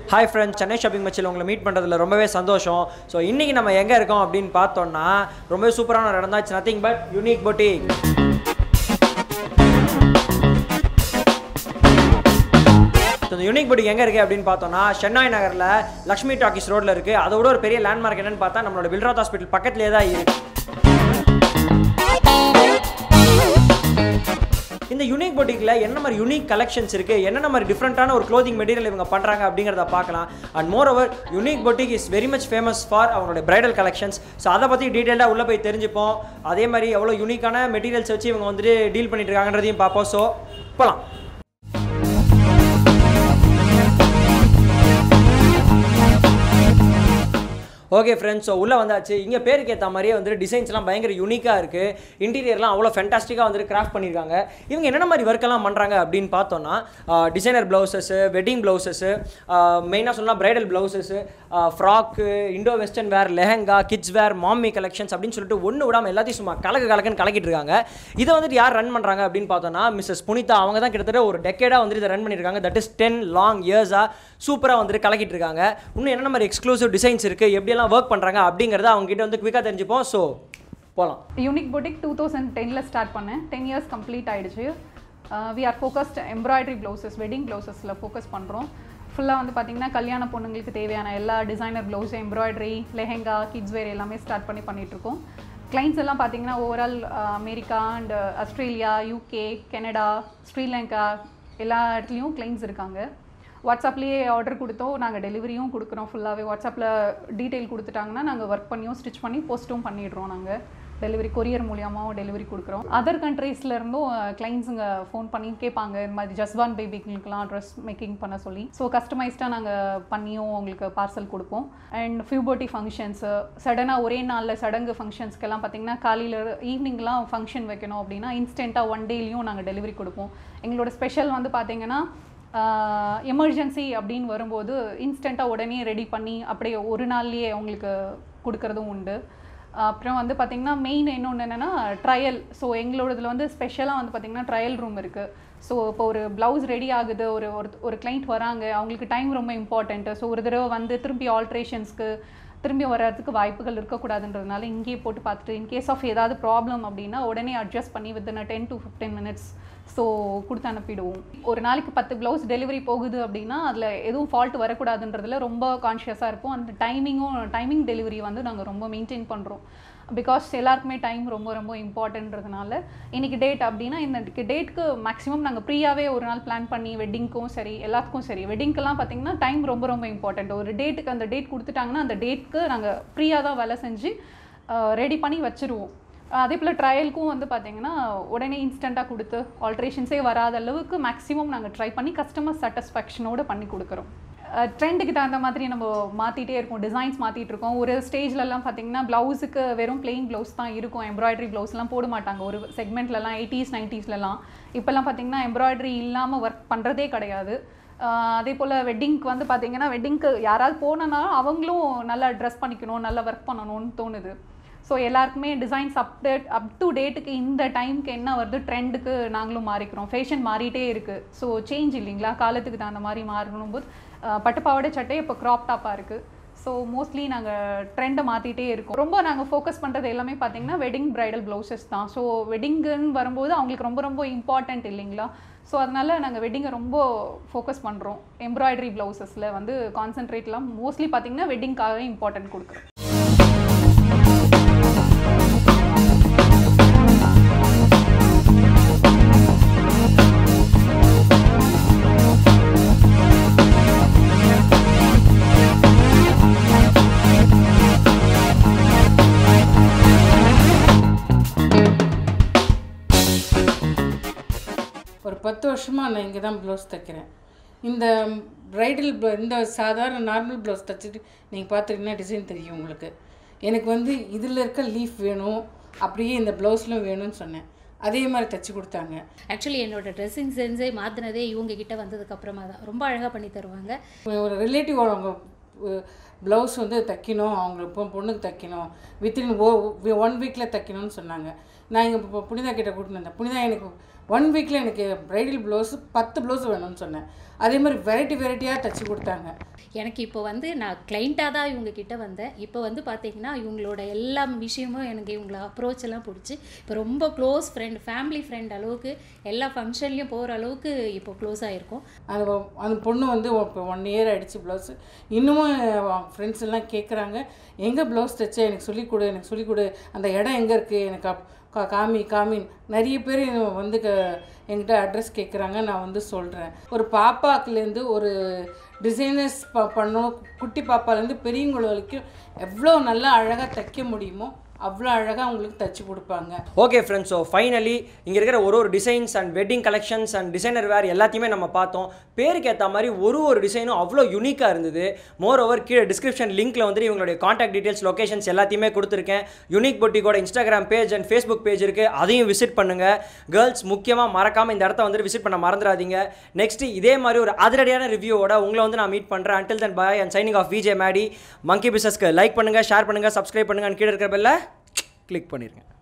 hi friends Chennai shopping மச்சில் உங்களை meet பண்ணுறதுல ரொம்பவே சந்தோஷம் ஸோ இன்றைக்கி நம்ம எங்கே இருக்கோம் அப்படின்னு பார்த்தோம்னா ரொம்பவே சூப்பரான ஒரு இடம் தான் it's nothing but unique boutique so இந்த யூனிக் பொட்டிக் எங்கே இருக்குது அப்படின்னு பார்த்தோம்னா சென்னாய் நகரில் லக்ஷ்மி டாக்கிஸ் ரோட்டில் இருக்குது அதோட ஒரு பெரிய லேண்ட்மார்க் என்னன்னு பார்த்தா நம்மளோட பில்ராத் ஹாஸ்பிட்டல் பக்கத்துலேயே தான் இருக்குது இந்த யூனிக் பொட்டிக்கில் என்ன மாதிரி யூனிக் கலெக்ஷன்ஸ் இருக்குது என்னென்ன மாதிரி டிஃப்ரெண்ட்டான ஒரு க்ளோதிங் மெட்டீரியல் இவங்க பண்ணுறாங்க அப்படிங்கிறத பார்க்கலாம் and more over unique boutique is very much famous for அவங்களுடைய பிரைடல் கலெக்ஷன்ஸ் ஸோ அதை பற்றி டீட்டெயிலாக உள்ளே போய் தெரிஞ்சுப்போம் அதே மாதிரி எவ்வளோ யூனிக்கான மெட்டீரியல்ஸ் வச்சு இவங்க வந்துட்டு டீல் பண்ணிட்டு இருக்காங்கன்றதையும் பார்ப்போம் ஸோ போகலாம் ஓகே ஃப்ரெண்ட்ஸ் ஸோ உள்ளே வந்தாச்சு இங்கே பேருக்கு ஏற்ற மாதிரியே வந்துட்டு டிசைன்ஸ்லாம் பயங்கர யூனிக்காக இருக்குது இன்டீரியர்லாம் அவ்வளோ ஃபென்டாஸ்டிக்காக வந்துட்டு கிராஃப்ட் பண்ணியிருக்காங்க இவங்க என்னென்ன மாதிரி ஒர்க்கெல்லாம் பண்ணுறாங்க அப்படின்னு பார்த்தோன்னா டிசைனர் ப்ளவுசஸ்ஸு வெட்டிங் ப்ளவுசஸ்ஸு மெயினாக சொல்லலாம் bridal blouses frock Indo western wear lehenga kids wear மாமி கலெக்ஷன்ஸ் அப்படின்னு சொல்லிட்டு ஒன்று விடாமல் எல்லாத்தையும் சும்மா கலக்கு கலக்குன்னு கலக்கிட்டு இருக்காங்க இதை வந்துட்டு யார் ரன் பண்ணுறாங்க அப்படின்னு பார்த்தோன்னா மிஸ்ஸஸ் புனிதா அவங்க தான் கிட்டத்தட்ட ஒரு டெக்கேடாக வந்துட்டு இதை ரன் பண்ணியிருக்காங்க தட் இஸ் டென் லாங் இயர்ஸாக சூப்பராக வந்துட்டு கலக்கிட்டு இருக்காங்க இன்னும் என்னென்ன மாதிரி எக்ஸ்க்ளூசிவ் டிசைன்ஸ் இருக்குது எப்படியெல்லாம் ஒர்க் பண்ணுறாங்க அப்படிங்கிறத அவங்க கிட்ட வந்து குவிக்காக தெரிஞ்சுப்போம் ஸோ போகலாம் யூனிக் பொட்டிக் டூ தௌசண்ட் டெனில் ஸ்டார்ட் பண்ணேன் டென் இயர்ஸ் கம்ப்ளீட் ஆயிடுச்சு we are focused embroidery blouses wedding ப்ளவுசஸில் ஃபோக்கஸ் பண்ணுறோம் ஃபுல்லாக வந்து பார்த்தீங்கன்னா கல்யாண பொண்ணுங்களுக்கு தேவையான எல்லா designer blouse embroidery lehenga kids wear எல்லாமே ஸ்டார்ட் பண்ணி பண்ணிகிட்ருக்கோம் கிளைண்ட்ஸ் எல்லாம் பார்த்தீங்கன்னா overall America and Australia UK Canada Sri Lanka எல்லா இடத்துலையும் கிளைண்ட்ஸ் இருக்காங்க வாட்ஸ்அப்லேயே ஆர்டர் கொடுத்தோம் நாங்கள் டெலிவரியும் கொடுக்குறோம் ஃபுல்லாகவே வாட்ஸ்அப்பில் டீட்டெயில் கொடுத்துட்டாங்கன்னா நாங்கள் ஒர்க் பண்ணியும் ஸ்டிச் பண்ணி போஸ்ட்டும் பண்ணிடுறோம் நாங்கள் டெலிவரி கொரியர் மூலியமாகவும் டெலிவரி கொடுக்குறோம் அதர் கண்ட்ரீஸ்ல இருந்தும் கிளைண்ட்ஸுங்க ஃபோன் பண்ணி கேட்பாங்க இந்த மாதிரி ஜஸ்வான் பேபிங்களுக்குலாம் ட்ரெஸ் மேக்கிங் பண்ண சொல்லி ஸோ கஸ்டமைஸ்டாக நாங்கள் பண்ணியும் உங்களுக்கு பார்சல் கொடுப்போம் அண்ட் ஃபியூபர்ட்டி ஃபங்க்ஷன்ஸு சடனாக ஒரே நாளில் சடங்கு ஃபங்க்ஷன்ஸ்க்கெல்லாம் பார்த்தீங்கன்னா காலையில் ஈவினிங்லாம் ஃபங்க்ஷன் வைக்கணும் அப்படின்னா இன்ஸ்டண்ட்டாக ஒன் டேலையும் நாங்கள் டெலிவரி கொடுப்போம் எங்களோட ஸ்பெஷல் வந்து பார்த்தீங்கன்னா எமர்ஜென்சி அப்படின்னு வரும்போது இன்ஸ்டண்ட்டாக உடனே ரெடி பண்ணி அப்படியே ஒரு நாள்லேயே அவங்களுக்கு கொடுக்கறதும் உண்டு அப்புறம் வந்து பார்த்திங்கன்னா மெயின் இன்னொன்று என்னென்னா ட்ரையல் ஸோ எங்களோடதுல வந்து ஸ்பெஷலாக வந்து பார்த்திங்கன்னா ட்ரையல் ரூம் இருக்குது ஸோ இப்போ ஒரு ப்ளவுஸ் ரெடி ஆகுது ஒரு ஒரு ஒரு கிளைண்ட் வராங்க அவங்களுக்கு டைம் ரொம்ப இம்பார்ட்டண்ட்டு ஸோ ஒரு தடவை வந்து திரும்பி ஆல்ட்ரேஷன்ஸ்க்கு திரும்பி வர்றதுக்கு வாய்ப்புகள் இருக்கக்கூடாதுன்றதுனால இங்கேயே போட்டு பார்த்துட்டு இன்கேஸ் ஆஃப் ஏதாவது ப்ராப்ளம் அப்படின்னா உடனே அட்ஜஸ்ட் பண்ணி within ten to fifteen minutes so கொடுத்து அனுப்பிடுவோம் ஒரு நாளைக்கு பத்து ப்ளவுஸ் டெலிவரி போகுது அப்படின்னா அதில் எதுவும் ஃபால்ட் வரக்கூடாதுன்றதுல ரொம்ப கான்ஷியஸாக இருப்போம் அந்த டைமிங்கும் டைமிங் டெலிவரி வந்து நாங்கள் ரொம்ப மெயின்டைன் பண்ணுறோம் பிகாஸ் எல்லாருக்குமே டைம் ரொம்ப ரொம்ப இம்பார்ட்டன்றதுனால இன்றைக்கி டேட் அப்படின்னா இந்த டேட்க்கு மேக்ஸிமம் நாங்கள் ப்ரீயாகவே ஒரு நாள் பிளான் பண்ணி வெட்டிங்க்கும் சரி எல்லாத்துக்கும் சரி வெட்டிங்க்கெல்லாம் பார்த்தீங்கன்னா டைம் ரொம்ப ரொம்ப இம்பார்ட்டண்ட் ஒரு டேட்டுக்கு அந்த டேட் கொடுத்துட்டாங்கன்னா அந்த டேட்க்கு நாங்கள் ப்ரீயாக தான் வேலை செஞ்சு ரெடி பண்ணி வச்சுருவோம் அதே போல் ட்ரையலுக்கும் வந்து பார்த்தீங்கன்னா உடனே இன்ஸ்டண்ட்டாக கொடுத்து ஆல்ட்ரேஷன்ஸே வராத அளவுக்கு மேக்ஸிமம் நாங்கள் ட்ரை பண்ணி கஸ்டமர் சாட்டிஸ்ஃபேக்ஷனோடு பண்ணி கொடுக்குறோம் ட்ரெண்டுக்கு தகுந்த மாதிரி நம்ம மாற்றிட்டே இருக்கோம் டிசைன்ஸ் மாற்றிட்டு இருக்கோம் ஒரு ஸ்டேஜ்லலாம் பார்த்தீங்கன்னா ப்ளவுஸுக்கு வெறும் பிளெயின் ப்ளவுஸ் தான் இருக்கும் எம்ப்ராய்டரி ப்ளவுஸ்லாம் போட மாட்டாங்க ஒரு செக்மெண்ட்லலாம் எயிட்டிஸ் நைன்ட்டீஸ்லலாம் இப்போல்லாம் பார்த்தீங்கன்னா எம்ப்ராய்டரி இல்லாமல் ஒர்க் பண்ணுறதே கிடையாது அதே போல் வெட்டிங்க்கு வந்து பார்த்தீங்கன்னா வெட்டிங்க்கு யாராவது போனோன்னா அவங்களும் நல்லா ட்ரெஸ் பண்ணிக்கணும் நல்லா ஒர்க் பண்ணணும்னு தோணுது ஸோ எல்லாருக்குமே டிசைன்ஸ் அப்டேட் அப் டு டேட்டுக்கு இந்த டைமுக்கு என்ன வருது ட்ரெண்டுக்கு நாங்களும் மாறிக்கிறோம் ஃபேஷன் மாறிட்டே இருக்குது ஸோ சேஞ்ச் இல்லைங்களா காலத்துக்கு தகுந்த மாதிரி மாறணும் போது பட்டுப்பாவாடை சட்டை இப்போ க்ராப் டாப்பாக இருக்குது ஸோ மோஸ்ட்லி நாங்கள் ட்ரெண்டை மாற்றிட்டே இருக்கோம் ரொம்ப நாங்கள் ஃபோக்கஸ் பண்ணுறது எல்லாமே பார்த்தீங்கன்னா வெட்டிங் ப்ரைடல் ப்ளவுசஸ் தான் ஸோ வெட்டிங்குன்னு வரும்போது அவங்களுக்கு ரொம்ப ரொம்ப இம்பார்ட்டண்ட் இல்லைங்களா ஸோ அதனால் நாங்கள் வெட்டிங்கை ரொம்ப ஃபோக்கஸ் பண்ணுறோம் எம்ப்ராய்டரி ப்ளவுசஸில் வந்து கான்சென்ட்ரேட்லாம் மோஸ்ட்லி பார்த்தீங்கன்னா வெட்டிங்காகவே இம்பார்ட்டன்ட் கொடுக்குறோம் ஒரு பத்து வருஷமாக நான் இங்கே தான் ப்ளவுஸ் தைக்கிறேன் இந்த ப்ரைடல் இந்த சாதாரண நார்மல் ப்ளவுஸ் தைச்சிட்டு நீங்கள் பார்த்துக்கிட்டீங்கன்னா டிசைன் தெரியும் உங்களுக்கு எனக்கு வந்து இதில் இருக்க லீஃப் வேணும் அப்படியே இந்த ப்ளவுஸ்லும் வேணும்னு சொன்னேன் அதே மாதிரி தைச்சி கொடுத்தாங்க ஆக்சுவலி என்னோட ட்ரெஸ்ஸிங் சென்ஸே மாற்றினதே இவங்க கிட்ட வந்ததுக்கு அப்புறமா தான் ரொம்ப அழகாக பண்ணி தருவாங்க ஒரு ரிலேட்டிவ் அவங்க ப்ளவுஸ் வந்து தைக்கணும் அவங்களுக்கு பொ- பொண்ணுக்கு தைக்கணும் வித்தின் ஓ ஒன் வீக்கில் தைக்கணும்னு சொன்னாங்க நான் இங்கே இப்போ புனிதா கிட்ட கூட்டின்னு வந்தேன் புனிதா எனக்கு ஒன் வீக்கில் எனக்கு ப்ரைடல் ப்ளவுஸ் பத்து ப்ளவுஸ் வேணும்னு சொன்னேன் அதே மாதிரி வெரைட்டி வெரைட்டியாக தச்சு கொடுத்தாங்க எனக்கு இப்போ வந்து நான் கிளைண்ட்டாக தான் இவங்க கிட்ட வந்தேன் இப்போ வந்து பார்த்தீங்கன்னா இவங்களோட எல்லா விஷயமும் எனக்கு இவங்கள அப்ரோச் எல்லாம் பிடிச்சி இப்போ ரொம்ப க்ளோஸ் ஃப்ரெண்ட் ஃபேமிலி ஃப்ரெண்ட் அளவுக்கு எல்லா ஃபங்க்ஷன்லேயும் போகிற அளவுக்கு இப்போ க்ளோஸ் ஆகிருக்கும் அந்த அந்த பொண்ணு வந்து இப்போ ஒன் இயர் ஆயிடுச்சு ப்ளவுஸு இன்னமும் ஃப்ரெண்ட்ஸ் எல்லாம் கேட்குறாங்க எங்கே ப்ளவுஸ் தைச்ச எனக்கு சொல்லிக் கொடு எனக்கு சொல்லிக் கொடு அந்த இடம் எங்கே இருக்குது எனக்கு அப்- கா காமி காமி நிறைய பேர் வந்து க என்கிட்ட அட்ரஸ் கேட்குறாங்க நான் வந்து சொல்கிறேன் ஒரு பாப்பாக்குலேருந்து ஒரு டிசைனர்ஸ் ப பண்ணணும் குட்டி பாப்பாலேருந்து பெரியவங்க வரைக்கும் எவ்வளோ நல்லா அழகாக தைக்க முடியுமோ அவ்வளோ அழகாக அவங்களுக்கு தைச்சி கொடுப்பாங்க ஓகே ஃப்ரெண்ட்ஸ் ஸோ ஃபைனலி இங்கே இருக்கிற ஒரு ஒரு designs and wedding collections and designer wear எல்லாத்தையுமே நம்ம பார்த்தோம் பேருக்கு ஏற்ற மாதிரி ஒரு ஒரு டிசைனும் அவ்வளோ யூனிக்காக இருந்தது மோர் ஓவர் கீழே டிஸ்கிரிப்ஷன் லிங்க்ல வந்துட்டு இவங்களுடைய காண்டாக்ட் டீடைல்ஸ் லொகேஷன்ஸ் எல்லாத்தையுமே கொடுத்துருக்கேன் யூனிக் பொட்டிக்கோட Instagram page and Facebook page இருக்குது அதையும் விசிட் பண்ணுங்கள் கேர்ள்ஸ் முக்கியமாக மறக்காமல் இந்த இடத்த வந்துட்டு விசிட் பண்ண மறந்துடாதீங்க நெக்ஸ்ட் இதே மாதிரி ஒரு அதிரடியான ரிவ்யூவோட உங்களை வந்து நான் மீட் பண்ணுறேன் until then bye and signing off VJ Maddy monkey பிசஸ்க்கு லைக் பண்ணுங்கள் ஷேர் பண்ணுங்கள் சப்ஸ்கிரைப் பண்ணுங்கள் கீழே இருக்கிற பெல்ல கிளிக் பண்ணிருங்க